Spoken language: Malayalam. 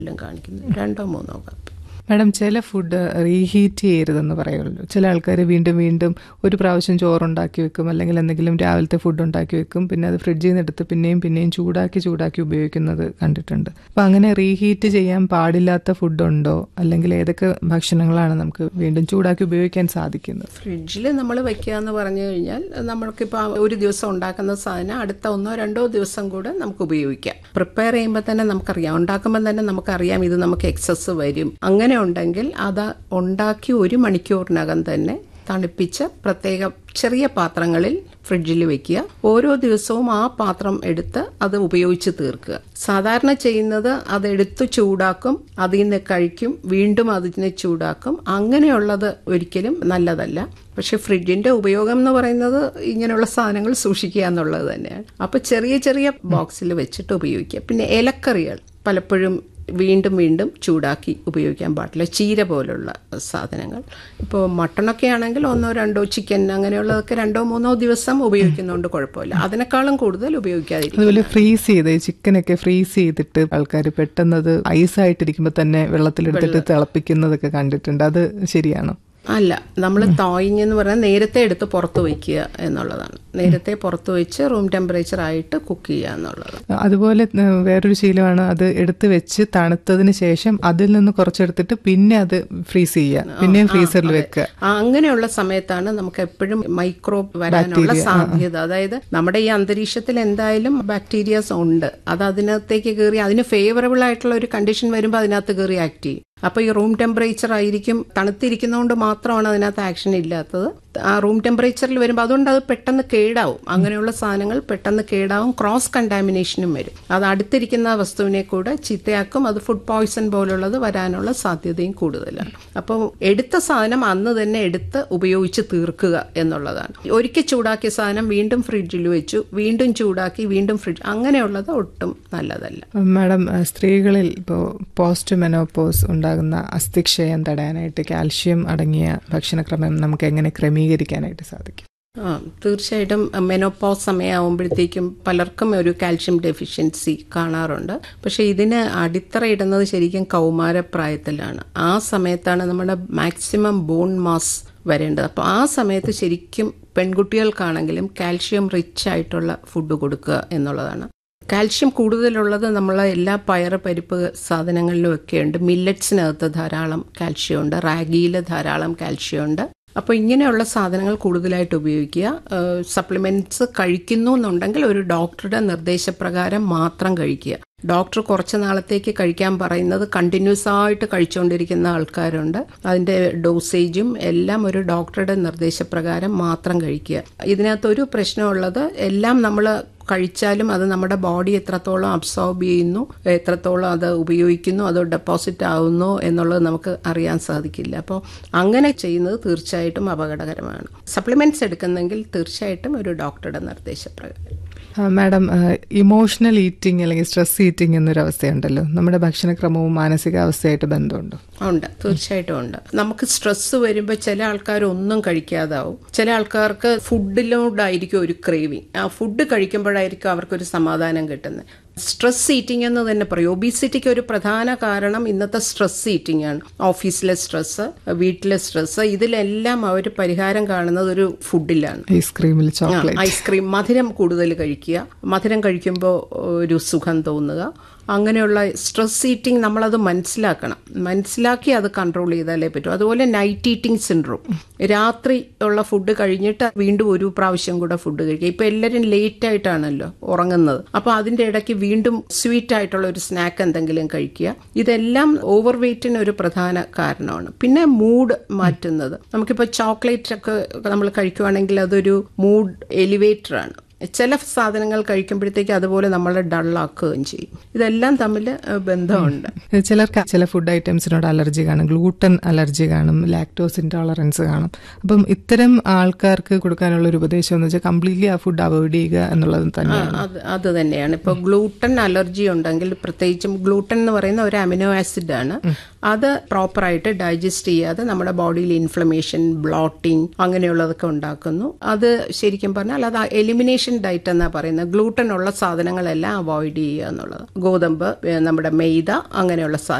എല്ലാം കാണിക്കുന്നത് രണ്ടോ മൂന്നോ കപ്പ് മാഡം ചില ഫുഡ് റീഹീറ്റ് ചെയ്യരുതെന്ന് പറയുമല്ലോ ചില ആൾക്കാർ വീണ്ടും വീണ്ടും ഒരു പ്രാവശ്യം ചോറുണ്ടാക്കി വെക്കും അല്ലെങ്കിൽ എന്തെങ്കിലും രാവിലത്തെ ഫുഡ് ഉണ്ടാക്കി വെക്കും പിന്നെ അത് ഫ്രിഡ്ജിൽ നിന്ന് എടുത്ത് പിന്നെയും പിന്നെയും ചൂടാക്കി ചൂടാക്കി ഉപയോഗിക്കുന്നത് കണ്ടിട്ടുണ്ട് അപ്പം അങ്ങനെ റീഹീറ്റ് ചെയ്യാൻ പാടില്ലാത്ത ഫുഡുണ്ടോ അല്ലെങ്കിൽ ഏതൊക്കെ ഭക്ഷണങ്ങളാണ് നമുക്ക് വീണ്ടും ചൂടാക്കി ഉപയോഗിക്കാൻ സാധിക്കുന്നത് ഫ്രിഡ്ജിൽ നമ്മൾ വെക്കുക എന്ന് പറഞ്ഞു കഴിഞ്ഞാൽ നമ്മൾക്കിപ്പോൾ ഒരു ദിവസം ഉണ്ടാക്കുന്ന സാധനം അടുത്ത ഒന്നോ രണ്ടോ ദിവസം കൂടെ നമുക്ക് ഉപയോഗിക്കാം പ്രിപ്പയർ ചെയ്യുമ്പോൾ തന്നെ നമുക്കറിയാം ഉണ്ടാക്കുമ്പോൾ തന്നെ നമുക്കറിയാം ഇത് നമുക്ക് എക്സസ് വരും അങ്ങനെ ഉണ്ടെങ്കിൽ അത് ഉണ്ടാക്കി ഒരു മണിക്കൂറിനകം തന്നെ തണുപ്പിച്ച് പ്രത്യേക ചെറിയ പാത്രങ്ങളിൽ ഫ്രിഡ്ജിൽ വെക്കുക ഓരോ ദിവസവും ആ പാത്രം എടുത്ത് അത് ഉപയോഗിച്ച് തീർക്കുക സാധാരണ ചെയ്യുന്നത് അത് എടുത്ത് ചൂടാക്കും അതിൽ നിന്ന് കഴിക്കും വീണ്ടും അതിനെ ചൂടാക്കും അങ്ങനെയുള്ളത് ഒരിക്കലും നല്ലതല്ല പക്ഷെ ഫ്രിഡ്ജിന്റെ ഉപയോഗം എന്ന് പറയുന്നത് ഇങ്ങനെയുള്ള സാധനങ്ങൾ സൂക്ഷിക്കുക എന്നുള്ളത് തന്നെയാണ് അപ്പൊ ചെറിയ ചെറിയ ബോക്സിൽ വെച്ചിട്ട് ഉപയോഗിക്കുക പിന്നെ ഇലക്കറികൾ പലപ്പോഴും വീണ്ടും വീണ്ടും ചൂടാക്കി ഉപയോഗിക്കാൻ പാടില്ല ചീര പോലുള്ള സാധനങ്ങൾ ഇപ്പോൾ മട്ടണൊക്കെ ആണെങ്കിൽ ഒന്നോ രണ്ടോ ചിക്കൻ അങ്ങനെയുള്ളതൊക്കെ രണ്ടോ മൂന്നോ ദിവസം ഉപയോഗിക്കുന്നതുകൊണ്ട് കുഴപ്പമില്ല അതിനേക്കാളും കൂടുതൽ ഉപയോഗിക്കാതിരിക്കും അതുപോലെ ഫ്രീസ് ചെയ്ത് ചിക്കനൊക്കെ ഫ്രീസ് ചെയ്തിട്ട് ആൾക്കാർ പെട്ടെന്ന് അത് ഐസായിട്ടിരിക്കുമ്പോൾ തന്നെ വെള്ളത്തിലെടുത്തിട്ട് തിളപ്പിക്കുന്നതൊക്കെ കണ്ടിട്ടുണ്ട് അത് ശരിയാണോ അല്ല നമ്മൾ തോയിങ് എന്ന് പറഞ്ഞാൽ നേരത്തെ എടുത്ത് പുറത്ത് വയ്ക്കുക എന്നുള്ളതാണ് നേരത്തെ പുറത്ത് വെച്ച് റൂം ടെമ്പറേച്ചർ ആയിട്ട് കുക്ക് ചെയ്യുക എന്നുള്ളതാണ് അതുപോലെ ഏഹ്, വേറൊരു ശീലമാണ് അത് എടുത്ത് വെച്ച് തണുത്തതിന് ശേഷം അതിൽ നിന്ന് കുറച്ചെടുത്തിട്ട് പിന്നെ അത് ഫ്രീസ് ചെയ്യുക പിന്നെയും ഫ്രീസറിൽ വെക്കുക ആ, അങ്ങനെയുള്ള സമയത്താണ് നമുക്ക് എപ്പോഴും മൈക്രോബ് വരാനുള്ള സാധ്യത അതായത് നമ്മുടെ ഈ അന്തരീക്ഷത്തിൽ എന്തായാലും ബാക്ടീരിയാസ് ഉണ്ട് അത് അതിനകത്തേക്ക് കയറി അതിന് ഫേവറബിൾ ആയിട്ടുള്ള ഒരു കണ്ടീഷൻ വരുമ്പോൾ അതിനകത്ത് കയറി ആക്ട് ചെയ്യും അപ്പൊ ഈ റൂം ടെമ്പറേച്ചർ ആയിരിക്കും തണുത്തിരിക്കുന്നതുകൊണ്ട് മാത്രമാണ് അതിനകത്ത് ആക്ഷൻ ഇല്ലാത്തത് ആ റൂം ടെമ്പറേച്ചറിൽ വരുമ്പോൾ അതുകൊണ്ട് അത് പെട്ടെന്ന് കേടാവും അങ്ങനെയുള്ള സാധനങ്ങൾ പെട്ടെന്ന് കേടാവും ക്രോസ് കണ്ടാമിനേഷനും വരും അത് അടുത്തിരിക്കുന്ന വസ്തുവിനെ കൂടെ ചീത്തയാക്കും അത് ഫുഡ് പോയ്സൺ പോലുള്ളത് വരാനുള്ള സാധ്യതയും കൂടുതലാണ് അപ്പോൾ എടുത്ത സാധനം അന്ന് തന്നെ എടുത്ത് ഉപയോഗിച്ച് തീർക്കുക എന്നുള്ളതാണ് ഒരിക്കൽ ചൂടാക്കിയ സാധനം വീണ്ടും ഫ്രിഡ്ജിൽ വെച്ചു വീണ്ടും ചൂടാക്കി വീണ്ടും ഫ്രിഡ്ജ് അങ്ങനെയുള്ളത് ഒട്ടും നല്ലതല്ല മാഡം ഏഹ്, സ്ത്രീകളിൽ ഇപ്പോൾ പോസ്റ്റ് മെനോപോസ് ഉണ്ടാകുന്ന അസ്ഥിക്ഷയം തടയാനായിട്ട് കാൽഷ്യം അടങ്ങിയ ഭക്ഷണക്രമം നമുക്ക് എങ്ങനെ ക്രമീകരിക്കാനായിട്ട് സാധിക്കും ആ തീർച്ചയായിട്ടും മെനോപോസ് സമയമാകുമ്പോഴത്തേക്കും പലർക്കും ഒരു കാൽഷ്യം ഡെഫിഷ്യൻസി കാണാറുണ്ട് പക്ഷേ ഇതിന് അടിത്തറയിടുന്നത് ശരിക്കും കൗമാരപ്രായത്തിലാണ് ആ സമയത്താണ് നമ്മുടെ മാക്സിമം ബോൺ മാസ് വരേണ്ടത് അപ്പോൾ ആ സമയത്ത് ശരിക്കും പെൺകുട്ടികൾക്കാണെങ്കിലും കാൽഷ്യം റിച്ച് ആയിട്ടുള്ള ഫുഡ് കൊടുക്കുക എന്നുള്ളതാണ് കാൽഷ്യം കൂടുതലുള്ളത് നമ്മളെ എല്ലാ പയറ് പരിപ്പ് സാധനങ്ങളിലും ഒക്കെ ഉണ്ട് മില്ലറ്റ്സിനകത്ത് ധാരാളം കാൽഷ്യം ഉണ്ട് റാഗിയിൽ ധാരാളം കാൽഷ്യം ഉണ്ട് അപ്പോൾ ഇങ്ങനെയുള്ള സാധനങ്ങൾ കൂടുതലായിട്ട് ഉപയോഗിക്കുക സപ്ലിമെന്റ്സ് കഴിക്കുന്നു എന്നുണ്ടെങ്കിൽ ഒരു ഡോക്ടറുടെ നിർദ്ദേശപ്രകാരം മാത്രം കഴിക്കുക ഡോക്ടർ കുറച്ച് നാളത്തേക്ക് കഴിക്കാൻ പറയുന്നത് കണ്ടിന്യൂസ് ആയിട്ട് കഴിച്ചുകൊണ്ടിരിക്കുന്ന ആൾക്കാരുണ്ട് അതിന്റെ ഡോസേജും എല്ലാം ഒരു ഡോക്ടറുടെ നിർദ്ദേശപ്രകാരം മാത്രം കഴിക്കുക ഇതിനകത്ത് ഒരു പ്രശ്നമുള്ളത് എല്ലാം നമ്മൾ കഴിച്ചാലും അത് നമ്മുടെ ബോഡി എത്രത്തോളം അബ്സോർബ് ചെയ്യുന്നു എത്രത്തോളം അത് ഉപയോഗിക്കുന്നു അത് ഡെപ്പോസിറ്റ് ആവുന്നു എന്നുള്ളത് നമുക്ക് അറിയാൻ സാധിക്കില്ല അപ്പോൾ അങ്ങനെ ചെയ്യുന്നത് തീർച്ചയായിട്ടും അപകടകരമാണ് സപ്ലിമെന്റ്സ് എടുക്കുന്നെങ്കിൽ തീർച്ചയായിട്ടും ഒരു ഡോക്ടറുടെ നിർദ്ദേശപ്രകാരം ആ, മാഡം ഇമോഷണൽ ഈറ്റിംഗ് അല്ലെങ്കിൽ സ്ട്രെസ് ഈറ്റിംഗ് എന്നൊരു അവസ്ഥയുണ്ടല്ലോ നമ്മുടെ ഭക്ഷണക്രമവും മാനസികാവസ്ഥയായിട്ട് ബന്ധമുണ്ടോ ഉണ്ട് തീർച്ചയായിട്ടും ഉണ്ട് നമുക്ക് സ്ട്രെസ് വരുമ്പോൾ ചില ആൾക്കാർ ഒന്നും കഴിക്കാതാവും ചില ആൾക്കാർക്ക് ഫുഡിലോടായിരിക്കും ഒരു ക്രേവിങ് ആ ഫുഡ് കഴിക്കുമ്പോഴായിരിക്കും അവർക്കൊരു സമാധാനം കിട്ടുന്നത് സ്ട്രെസ് ഈറ്റിംഗ് എന്ന് തന്നെ പറയും ഒബീസിറ്റിക്ക് ഒരു പ്രധാന കാരണം ഇന്നത്തെ സ്ട്രെസ് ഈറ്റിംഗ് ആണ് ഓഫീസിലെ സ്ട്രെസ് വീട്ടിലെ സ്ട്രെസ് ഇതിലെല്ലാം അവർ പരിഹാരം കാണുന്നത് ഒരു ഫുഡിലാണ് ഐസ്ക്രീമിൽ ചോക്ലേറ്റ് ഐസ്ക്രീം മധുരം കൂടുതൽ കഴിക്കുക മധുരം കഴിക്കുമ്പോൾ ഒരു സുഖം തോന്നുക അങ്ങനെയുള്ള സ്ട്രെസ് ഈറ്റിംഗ് നമ്മളത് മനസ്സിലാക്കണം മനസ്സിലാക്കി അത് കൺട്രോൾ ചെയ്താലേ പറ്റൂ അതുപോലെ നൈറ്റ് ഈറ്റിംഗ് സിൻഡ്രോം രാത്രി ഉള്ള ഫുഡ് കഴിഞ്ഞിട്ട് വീണ്ടും ഒരു പ്രാവശ്യം കൂടെ ഫുഡ് കഴിക്കുക ഇപ്പൊ എല്ലാവരും ലേറ്റ് ആയിട്ടാണല്ലോ ഉറങ്ങുന്നത് അപ്പൊ അതിന്റെ ഇടയ്ക്ക് വീണ്ടും സ്വീറ്റ് ആയിട്ടുള്ള ഒരു സ്നാക്ക് എന്തെങ്കിലും കഴിക്കുക ഇതെല്ലാം ഓവർ വെയ്റ്റിന് ഒരു പ്രധാന കാരണമാണ് പിന്നെ മൂഡ് മാറ്റുന്നത് നമുക്കിപ്പോൾ ചോക്ലേറ്റ് ഒക്കെ നമ്മൾ കഴിക്കുവാണെങ്കിൽ അതൊരു മൂഡ് എലിവേറ്റർ ആണ് ചില സാധനങ്ങൾ കഴിക്കുമ്പോഴത്തേക്ക് അതുപോലെ നമ്മളെ ഡള്ളാക്കുകയും ചെയ്യും ഇതെല്ലാം തമ്മിൽ ഏഹ്, ബന്ധമുണ്ട് ചിലർക്ക് ചില ഫുഡ് ഐറ്റംസിനോട് അലർജി കാണും ഗ്ലൂട്ടൻ അലർജി കാണും ലാക്ടോസ് ഇൻടോളറൻസ് കാണും അപ്പം ഇത്തരം ആൾക്കാർക്ക് കൊടുക്കാനുള്ള ഒരു ഉപദേശം എന്ന് വെച്ചാൽ കംപ്ലീറ്റ്ലി ആ ഫുഡ് അവോയ്ഡ് ചെയ്യുക എന്നുള്ളത് തന്നെയാണ് അത് അത് തന്നെയാണ് ഇപ്പോൾ ഗ്ലൂട്ടൻ അലർജി ഉണ്ടെങ്കിൽ പ്രത്യേകിച്ചും ഗ്ലൂട്ടൻ എന്ന് പറയുന്ന ഒരു അമിനോ ആസിഡ് ആണ് അത് പ്രോപ്പറായിട്ട് ഡൈജസ്റ്റ് ചെയ്യാതെ നമ്മുടെ ബോഡിയിൽ ഇൻഫ്ലമേഷൻ ബ്ലോട്ടിംഗ് അങ്ങനെയുള്ളതൊക്കെ ഉണ്ടാക്കുന്നു അത് ശരിക്കും പറഞ്ഞാൽ അത് എലിമിനേഷൻ ഡയറ്റ് എന്നാ പറയുന്നത് ഗ്ലൂട്ടൻ ഉള്ള സാധനങ്ങളെല്ലാം അവോയ്ഡ് ചെയ്യുക എന്നുള്ളത് ഗോതമ്പ് ഏ, നമ്മുടെ മെയ്ത അങ്ങനെയുള്ള സാ